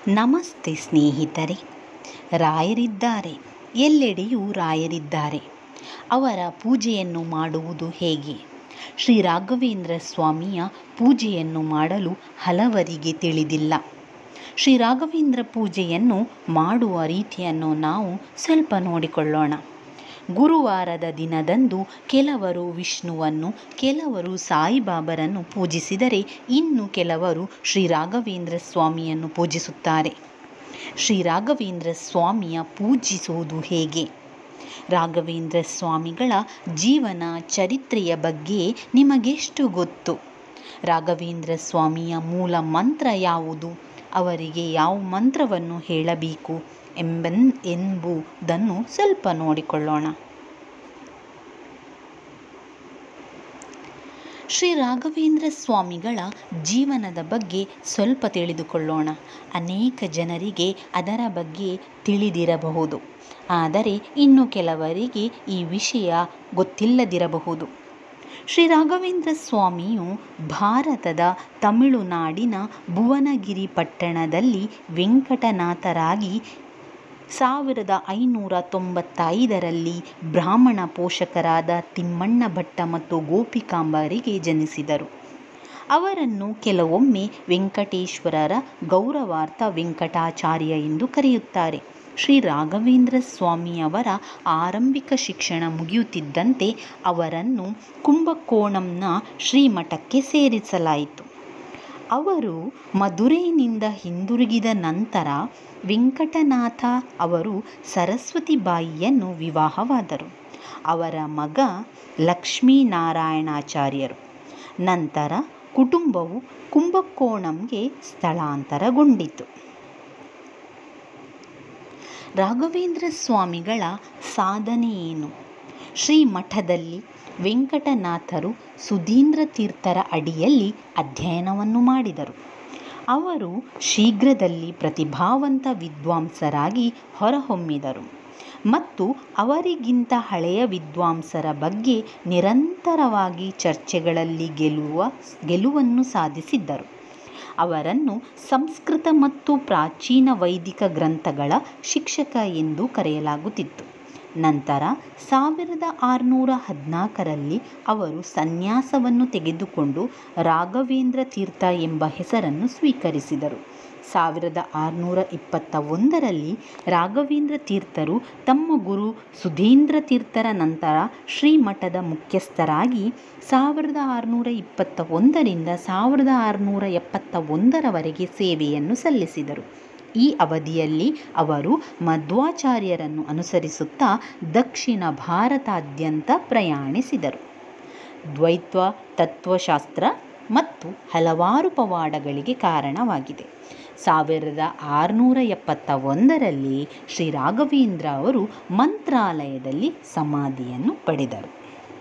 ನಮಸ್ತೆ ಸ್ನೇಹಿತರೆ ರಾಯರಿದ್ದಾರೆ ಎಲ್ಲೆಡೆಯೂ ರಾಯರಿದ್ದಾರೆ ಅವರ ಪೂಜೆಯನ್ನು ಮಾಡುವುದು ಹೇಗೆ ಶ್ರೀ ರಾಘವೇಂದ್ರ ಸ್ವಾಮಿಯ ಪೂಜೆಯನ್ನು ಮಾಡಲು ಹಲವರಿಗೆ ತಿಳಿದಿಲ್ಲ ಶ್ರೀ ರಾಘವೇಂದ್ರ ಪೂಜೆಯನ್ನು ಮಾಡುವ ರೀತಿಯನ್ನು ನಾವು ಸ್ವಲ್ಪ ನೋಡಿಕೊಳ್ಳೋಣ ಗುರುವಾರದ ದಿನದಂದು ಕೆಲವರು ವಿಷ್ಣುವನ್ನು ಕೆಲವರು ಸಾಯಿಬಾಬರನ್ನು ಪೂಜಿಸಿದರೆ ಇನ್ನು ಕೆಲವರು ಶ್ರೀ ರಾಘವೇಂದ್ರ ಸ್ವಾಮಿಯನ್ನು ಪೂಜಿಸುತ್ತಾರೆ ಶ್ರೀ ರಾಘವೇಂದ್ರ ಸ್ವಾಮಿಯ ಪೂಜಿಸುವುದು ಹೇಗೆ ರಾಘವೇಂದ್ರ ಸ್ವಾಮಿಗಳ ಜೀವನ ಚರಿತ್ರೆಯ ಬಗ್ಗೆ ನಿಮಗೆಷ್ಟು ಗೊತ್ತು ರಾಘವೇಂದ್ರ ಸ್ವಾಮಿಯ ಮೂಲ ಮಂತ್ರ ಯಾವುದು ಅವರಿಗೆ ಯಾವ ಮಂತ್ರವನ್ನು ಹೇಳಬೇಕು ಎಂಬನ್ ಎಂಬುದನ್ನು ಸ್ವಲ್ಪ ನೋಡಿಕೊಳ್ಳೋಣ ಶ್ರೀ ರಾಘವೇಂದ್ರ ಸ್ವಾಮಿಗಳ ಜೀವನದ ಬಗ್ಗೆ ಸ್ವಲ್ಪ ತಿಳಿದುಕೊಳ್ಳೋಣ ಅನೇಕ ಜನರಿಗೆ ಅದರ ಬಗ್ಗೆ ತಿಳಿದಿರಬಹುದು ಆದರೆ ಇನ್ನು ಕೆಲವರಿಗೆ ಈ ವಿಷಯ ಗೊತ್ತಿಲ್ಲದಿರಬಹುದು ಶ್ರೀ ರಾಘವೇಂದ್ರ ಸ್ವಾಮಿಯು ಭಾರತದ ತಮಿಳುನಾಡಿನ ಭುವನಗಿರಿ ಪಟ್ಟಣದಲ್ಲಿ ವೆಂಕಟನಾಥರಾಗಿ ಸಾವಿರದ ಐನೂರ ತೊಂಬತ್ತೈದರಲ್ಲಿ ಬ್ರಾಹ್ಮಣ ಪೋಷಕರಾದ ತಿಮ್ಮಣ್ಣ ಭಟ್ಟ ಮತ್ತು ಗೋಪಿಕಾಂಬರಿಗೆ ಜನಿಸಿದರು ಅವರನ್ನು ಕೆಲವೊಮ್ಮೆ ವೆಂಕಟೇಶ್ವರರ ಗೌರವಾರ್ಥ ವೆಂಕಟಾಚಾರ್ಯ ಎಂದು ಕರೆಯುತ್ತಾರೆ ಶ್ರೀ ರಾಘವೇಂದ್ರ ಸ್ವಾಮಿಯವರ ಆರಂಭಿಕ ಶಿಕ್ಷಣ ಮುಗಿಯುತ್ತಿದ್ದಂತೆ ಅವರನ್ನು ಕುಂಭಕೋಣಂನ ಶ್ರೀಮಠಕ್ಕೆ ಸೇರಿಸಲಾಯಿತು ಅವರು ಮಧುರೈನಿಂದ ಹಿಂದಿರುಗಿದ ನಂತರ ವೆಂಕಟನಾಥ ಅವರು ಸರಸ್ವತಿಬಾಯಿಯನ್ನು ವಿವಾಹವಾದರು ಅವರ ಮಗ ಲಕ್ಷ್ಮೀನಾರಾಯಣಾಚಾರ್ಯರು ನಂತರ ಕುಟುಂಬವು ಕುಂಭಕೋಣಂಗೆ ಸ್ಥಳಾಂತರಗೊಂಡಿತು ರಾಘವೇಂದ್ರ ಸ್ವಾಮಿಗಳ ಸಾಧನೆ ಏನು ಶ್ರೀಮಠದಲ್ಲಿ ವೆಂಕಟನಾಥರು ಸುಧೀಂದ್ರ ತೀರ್ಥರ ಅಡಿಯಲ್ಲಿ ಅಧ್ಯಯನವನ್ನು ಮಾಡಿದರು ಅವರು ಶೀಘ್ರದಲ್ಲಿ ಪ್ರತಿಭಾವಂತ ವಿದ್ವಾಂಸರಾಗಿ ಹೊರಹೊಮ್ಮಿದರು ಮತ್ತು ಅವರಿಗಿಂತ ಹಳೆಯ ವಿದ್ವಾಂಸರ ಬಗ್ಗೆ ನಿರಂತರವಾಗಿ ಚರ್ಚೆಗಳಲ್ಲಿ ಗೆಲ್ಲುವ ಗೆಲುವನ್ನು ಸಾಧಿಸಿದ್ದರು ಅವರನ್ನು ಸಂಸ್ಕೃತ ಮತ್ತು ಪ್ರಾಚೀನ ವೈದಿಕ ಗ್ರಂಥಗಳ ಶಿಕ್ಷಕ ಎಂದು ಕರೆಯಲಾಗುತ್ತಿತ್ತು ನಂತರ ಸಾವಿರದ ಆರುನೂರ ಹದಿನಾಲ್ಕರಲ್ಲಿ ಅವರು ಸನ್ಯಾಸವನ್ನು ತೆಗೆದುಕೊಂಡು ರಾಘವೇಂದ್ರ ತೀರ್ಥ ಎಂಬ ಹೆಸರನ್ನು ಸ್ವೀಕರಿಸಿದರು ಸಾವಿರದ ಆರುನೂರ ಇಪ್ಪತ್ತ ಒಂದರಲ್ಲಿ ರಾಘವೇಂದ್ರ ತೀರ್ಥರು ತಮ್ಮ ಗುರು ಸುಧೀಂದ್ರ ತೀರ್ಥರ ನಂತರ ಶ್ರೀಮಠದ ಮುಖ್ಯಸ್ಥರಾಗಿ ಸಾವಿರದ ಆರುನೂರ ಇಪ್ಪತ್ತ ಒಂದರಿಂದ ಸಾವಿರದ ಆರುನೂರ ಎಪ್ಪತ್ತ ಒಂದರವರೆಗೆ ಸೇವೆಯನ್ನು ಸಲ್ಲಿಸಿದರು ಈ ಅವಧಿಯಲ್ಲಿ ಅವರು ಮಧ್ವಾಚಾರ್ಯರನ್ನು ಅನುಸರಿಸುತ್ತಾ ದಕ್ಷಿಣ ಭಾರತಾದ್ಯಂತ ಪ್ರಯಾಣಿಸಿದರು ದ್ವೈತ್ವ ತತ್ವಶಾಸ್ತ್ರ ಮತ್ತು ಹಲವಾರು ಪವಾಡಗಳಿಗೆ ಕಾರಣವಾಗಿದೆ ಸಾವಿರದ ಆರುನೂರ ಎಪ್ಪತ್ತ ಒಂದರಲ್ಲಿ ಶ್ರೀ ರಾಘವೇಂದ್ರ ಅವರು ಮಂತ್ರಾಲಯದಲ್ಲಿ ಸಮಾಧಿಯನ್ನು ಪಡೆದರು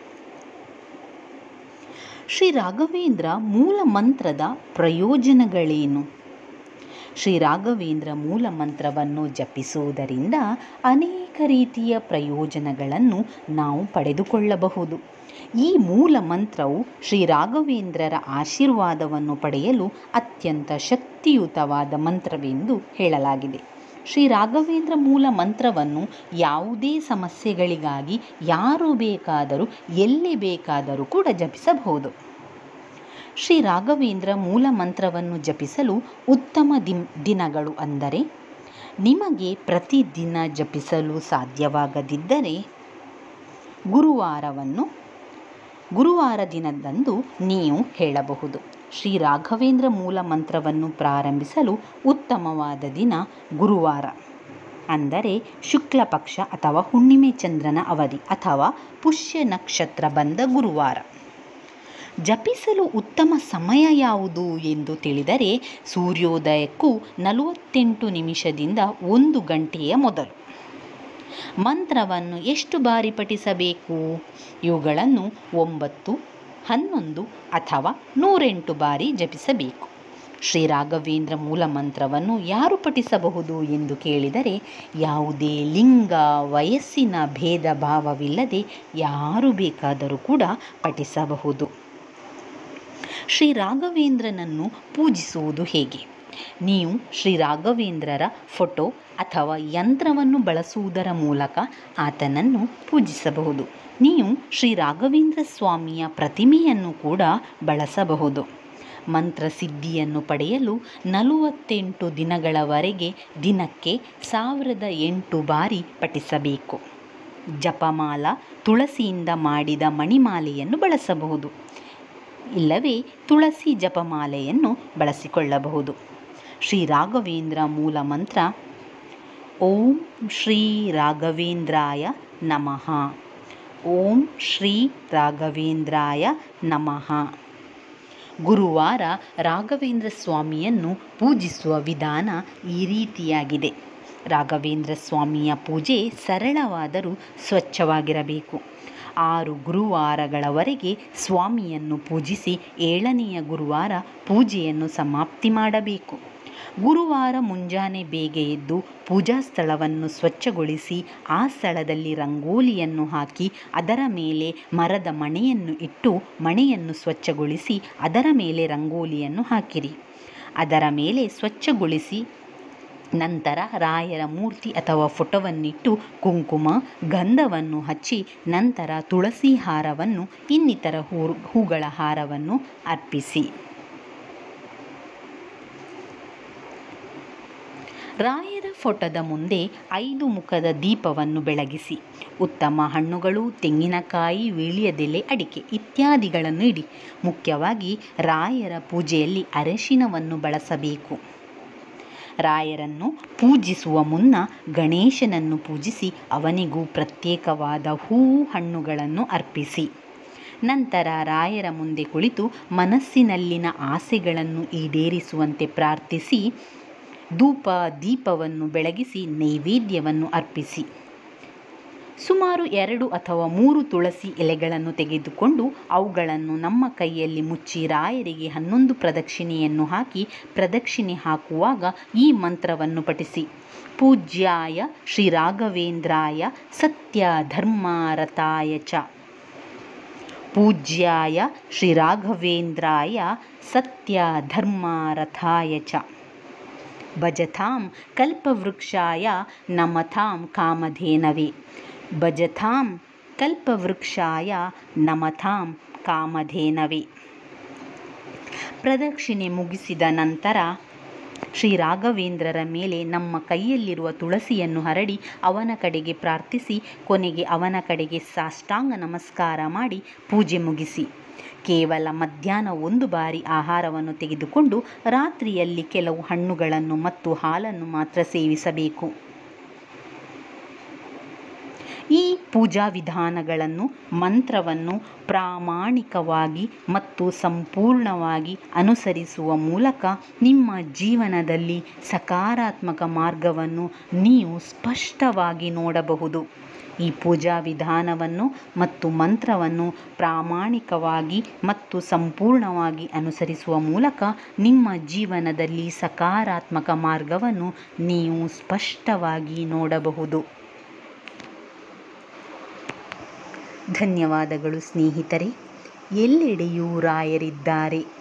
ಶ್ರೀ ರಾಘವೇಂದ್ರ ಮೂಲ ಮಂತ್ರದ ಪ್ರಯೋಜನಗಳೇನು ಶ್ರೀ ರಾಘವೇಂದ್ರ ಮೂಲ ಮಂತ್ರವನ್ನು ಜಪಿಸುವುದರಿಂದ ಅನೇಕ ರೀತಿಯ ಪ್ರಯೋಜನಗಳನ್ನು ನಾವು ಪಡೆದುಕೊಳ್ಳಬಹುದು ಈ ಮೂಲ ಮಂತ್ರವು ಶ್ರೀ ರಾಘವೇಂದ್ರರ ಆಶೀರ್ವಾದವನ್ನು ಪಡೆಯಲು ಅತ್ಯಂತ ಶಕ್ತಿಯುತವಾದ ಮಂತ್ರವೆಂದು ಹೇಳಲಾಗಿದೆ ಶ್ರೀ ರಾಘವೇಂದ್ರ ಮೂಲ ಮಂತ್ರವನ್ನು ಯಾವುದೇ ಸಮಸ್ಯೆಗಳಿಗಾಗಿ ಯಾರು ಬೇಕಾದರೂ ಎಲ್ಲಿ ಬೇಕಾದರೂ ಕೂಡ ಜಪಿಸಬಹುದು ಶ್ರೀ ರಾಘವೇಂದ್ರ ಮೂಲ ಮಂತ್ರವನ್ನು ಜಪಿಸಲು ಉತ್ತಮ ದಿನ್ ದಿನಗಳು ಅಂದರೆ ನಿಮಗೆ ಪ್ರತಿದಿನ ಜಪಿಸಲು ಸಾಧ್ಯವಾಗದಿದ್ದರೆ ಗುರುವಾರವನ್ನು ಗುರುವಾರ ದಿನದಂದು ನೀವು ಹೇಳಬಹುದು ಶ್ರೀ ರಾಘವೇಂದ್ರ ಮೂಲ ಮಂತ್ರವನ್ನು ಪ್ರಾರಂಭಿಸಲು ಉತ್ತಮವಾದ ದಿನ ಗುರುವಾರ ಅಂದರೆ ಶುಕ್ಲ ಪಕ್ಷ ಅಥವಾ ಹುಣ್ಣಿಮೆ ಚಂದ್ರನ ಅವಧಿ ಅಥವಾ ಪುಷ್ಯ ನಕ್ಷತ್ರ ಬಂದ ಗುರುವಾರ ಜಪಿಸಲು ಉತ್ತಮ ಸಮಯ ಯಾವುದು ಎಂದು ತಿಳಿದರೆ ಸೂರ್ಯೋದಯಕ್ಕೂ ನಲವತ್ತೆಂಟು ನಿಮಿಷದಿಂದ ಒಂದು ಗಂಟೆಯ ಮೊದಲು ಮಂತ್ರವನ್ನು ಎಷ್ಟು ಬಾರಿ ಪಠಿಸಬೇಕು ಇವುಗಳನ್ನು ಒಂಬತ್ತು ಹನ್ನೊಂದು ಅಥವಾ ನೂರೆಂಟು ಬಾರಿ ಜಪಿಸಬೇಕು ಶ್ರೀ ರಾಘವೇಂದ್ರ ಮೂಲ ಮಂತ್ರವನ್ನು ಯಾರು ಪಠಿಸಬಹುದು ಎಂದು ಕೇಳಿದರೆ ಯಾವುದೇ ಲಿಂಗ ವಯಸ್ಸಿನ ಭೇದ ಭಾವವಿಲ್ಲದೆ ಯಾರು ಬೇಕಾದರೂ ಕೂಡ ಪಠಿಸಬಹುದು ಶ್ರೀ ರಾಘವೇಂದ್ರನನ್ನು ಪೂಜಿಸುವುದು ಹೇಗೆ ನೀವು ಶ್ರೀ ರಾಘವೇಂದ್ರರ ಫೋಟೋ ಅಥವಾ ಯಂತ್ರವನ್ನು ಬಳಸುವುದರ ಮೂಲಕ ಆತನನ್ನು ಪೂಜಿಸಬಹುದು ನೀವು ಶ್ರೀ ರಾಘವೇಂದ್ರ ಸ್ವಾಮಿಯ ಪ್ರತಿಮೆಯನ್ನು ಕೂಡ ಬಳಸಬಹುದು ಮಂತ್ರಸಿದ್ಧಿಯನ್ನು ಪಡೆಯಲು ನಲವತ್ತೆಂಟು ದಿನಗಳವರೆಗೆ ದಿನಕ್ಕೆ ಸಾವಿರದ ಎಂಟು ಬಾರಿ ಪಠಿಸಬೇಕು ಜಪಮಾಲ ತುಳಸಿಯಿಂದ ಮಾಡಿದ ಮಣಿಮಾಲೆಯನ್ನು ಬಳಸಬಹುದು ಇಲ್ಲವೇ ತುಳಸಿ ಜಪಮಾಲೆಯನ್ನು ಬಳಸಿಕೊಳ್ಳಬಹುದು ಶ್ರೀ ರಾಘವೇಂದ್ರ ಮೂಲ ಮಂತ್ರ ಓಂ ಶ್ರೀ ರಾಘವೇಂದ್ರಾಯ ನಮಃ ಓಂ ಶ್ರೀ ರಾಘವೇಂದ್ರಾಯ ನಮಃ ಗುರುವಾರ ರಾಘವೇಂದ್ರ ಸ್ವಾಮಿಯನ್ನು ಪೂಜಿಸುವ ವಿಧಾನ ಈ ರೀತಿಯಾಗಿದೆ ರಾಘವೇಂದ್ರ ಸ್ವಾಮಿಯ ಪೂಜೆ ಸರಳವಾದರೂ ಸ್ವಚ್ಛವಾಗಿರಬೇಕು ಆರು ಗುರುವಾರಗಳವರೆಗೆ ಸ್ವಾಮಿಯನ್ನು ಪೂಜಿಸಿ ಏಳನೆಯ ಗುರುವಾರ ಪೂಜೆಯನ್ನು ಸಮಾಪ್ತಿ ಮಾಡಬೇಕು ಗುರುವಾರ ಮುಂಜಾನೆ ಬೇಗ ಎದ್ದು ಪೂಜಾ ಸ್ಥಳವನ್ನು ಸ್ವಚ್ಛಗೊಳಿಸಿ ಆ ಸ್ಥಳದಲ್ಲಿ ರಂಗೋಲಿಯನ್ನು ಹಾಕಿ ಅದರ ಮೇಲೆ ಮರದ ಮಣೆಯನ್ನು ಇಟ್ಟು ಮಣೆಯನ್ನು ಸ್ವಚ್ಛಗೊಳಿಸಿ ಅದರ ಮೇಲೆ ರಂಗೋಲಿಯನ್ನು ಹಾಕಿರಿ ಅದರ ಮೇಲೆ ಸ್ವಚ್ಛಗೊಳಿಸಿ ನಂತರ ರಾಯರ ಮೂರ್ತಿ ಅಥವಾ ಫೋಟೋವನ್ನಿಟ್ಟು ಕುಂಕುಮ ಗಂಧವನ್ನು ಹಚ್ಚಿ ನಂತರ ತುಳಸಿ ಹಾರವನ್ನು ಇನ್ನಿತರ ಹೂ ಹೂಗಳ ಹಾರವನ್ನು ಅರ್ಪಿಸಿ ರಾಯರ ಫೋಟೋದ ಮುಂದೆ ಐದು ಮುಖದ ದೀಪವನ್ನು ಬೆಳಗಿಸಿ ಉತ್ತಮ ಹಣ್ಣುಗಳು ತೆಂಗಿನಕಾಯಿ ವೀಳ್ಯದೆಲೆ ಅಡಿಕೆ ಇತ್ಯಾದಿಗಳನ್ನು ಇಡಿ ಮುಖ್ಯವಾಗಿ ರಾಯರ ಪೂಜೆಯಲ್ಲಿ ಅರಶಿನವನ್ನು ಬಳಸಬೇಕು ರಾಯರನ್ನು ಪೂಜಿಸುವ ಮುನ್ನ ಗಣೇಶನನ್ನು ಪೂಜಿಸಿ ಅವನಿಗೂ ಪ್ರತ್ಯೇಕವಾದ ಹೂವು ಹಣ್ಣುಗಳನ್ನು ಅರ್ಪಿಸಿ ನಂತರ ರಾಯರ ಮುಂದೆ ಕುಳಿತು ಮನಸ್ಸಿನಲ್ಲಿನ ಆಸೆಗಳನ್ನು ಈಡೇರಿಸುವಂತೆ ಪ್ರಾರ್ಥಿಸಿ ಧೂಪ ದೀಪವನ್ನು ಬೆಳಗಿಸಿ ನೈವೇದ್ಯವನ್ನು ಅರ್ಪಿಸಿ ಸುಮಾರು ಎರಡು ಅಥವಾ ಮೂರು ತುಳಸಿ ಎಲೆಗಳನ್ನು ತೆಗೆದುಕೊಂಡು ಅವುಗಳನ್ನು ನಮ್ಮ ಕೈಯಲ್ಲಿ ಮುಚ್ಚಿ ರಾಯರಿಗೆ ಹನ್ನೊಂದು ಪ್ರದಕ್ಷಿಣೆಯನ್ನು ಹಾಕಿ ಪ್ರದಕ್ಷಿಣೆ ಹಾಕುವಾಗ ಈ ಮಂತ್ರವನ್ನು ಪಠಿಸಿ ಪೂಜ್ಯಾಯ ಶ್ರೀ ರಾಘವೇಂದ್ರಾಯ ಸತ್ಯ ಧರ್ಮಾರತಾಯ ಚ ಪೂಜ್ಯಾಯ ಶ್ರೀ ರಾಘವೇಂದ್ರಾಯ ಸತ್ಯ ಧರ್ಮಾರಥಾಯ ಚ ಭಜತಾಂ ಕಲ್ಪವೃಕ್ಷಾಯ ನಮತಾಂ ಕಾಮಧೇನವೇ ಭಜತಾಂ ಕಲ್ಪವೃಕ್ಷಾಯ ನಮತಾಂ ಕಾಮಧೇನವೇ ಪ್ರದಕ್ಷಿಣೆ ಮುಗಿಸಿದ ನಂತರ ಶ್ರೀ ರಾಘವೇಂದ್ರರ ಮೇಲೆ ನಮ್ಮ ಕೈಯಲ್ಲಿರುವ ತುಳಸಿಯನ್ನು ಹರಡಿ ಅವನ ಕಡೆಗೆ ಪ್ರಾರ್ಥಿಸಿ ಕೊನೆಗೆ ಅವನ ಕಡೆಗೆ ಸಾಷ್ಟಾಂಗ ನಮಸ್ಕಾರ ಮಾಡಿ ಪೂಜೆ ಮುಗಿಸಿ ಕೇವಲ ಮಧ್ಯಾಹ್ನ ಒಂದು ಬಾರಿ ಆಹಾರವನ್ನು ತೆಗೆದುಕೊಂಡು ರಾತ್ರಿಯಲ್ಲಿ ಕೆಲವು ಹಣ್ಣುಗಳನ್ನು ಮತ್ತು ಹಾಲನ್ನು ಮಾತ್ರ ಸೇವಿಸಬೇಕು ಈ ಪೂಜಾ ವಿಧಾನಗಳನ್ನು ಮಂತ್ರವನ್ನು ಪ್ರಾಮಾಣಿಕವಾಗಿ ಮತ್ತು ಸಂಪೂರ್ಣವಾಗಿ ಅನುಸರಿಸುವ ಮೂಲಕ ನಿಮ್ಮ ಜೀವನದಲ್ಲಿ ಸಕಾರಾತ್ಮಕ ಮಾರ್ಗವನ್ನು ನೀವು ಸ್ಪಷ್ಟವಾಗಿ ನೋಡಬಹುದು ಈ ಪೂಜಾ ವಿಧಾನವನ್ನು ಮತ್ತು ಮಂತ್ರವನ್ನು ಪ್ರಾಮಾಣಿಕವಾಗಿ ಮತ್ತು ಸಂಪೂರ್ಣವಾಗಿ ಅನುಸರಿಸುವ ಮೂಲಕ ನಿಮ್ಮ ಜೀವನದಲ್ಲಿ ಸಕಾರಾತ್ಮಕ ಮಾರ್ಗವನ್ನು ನೀವು ಸ್ಪಷ್ಟವಾಗಿ ನೋಡಬಹುದು ಧನ್ಯವಾದಗಳು ಸ್ನೇಹಿತರೆ ಎಲ್ಲೆಡೆಯೂ ರಾಯರಿದ್ದಾರೆ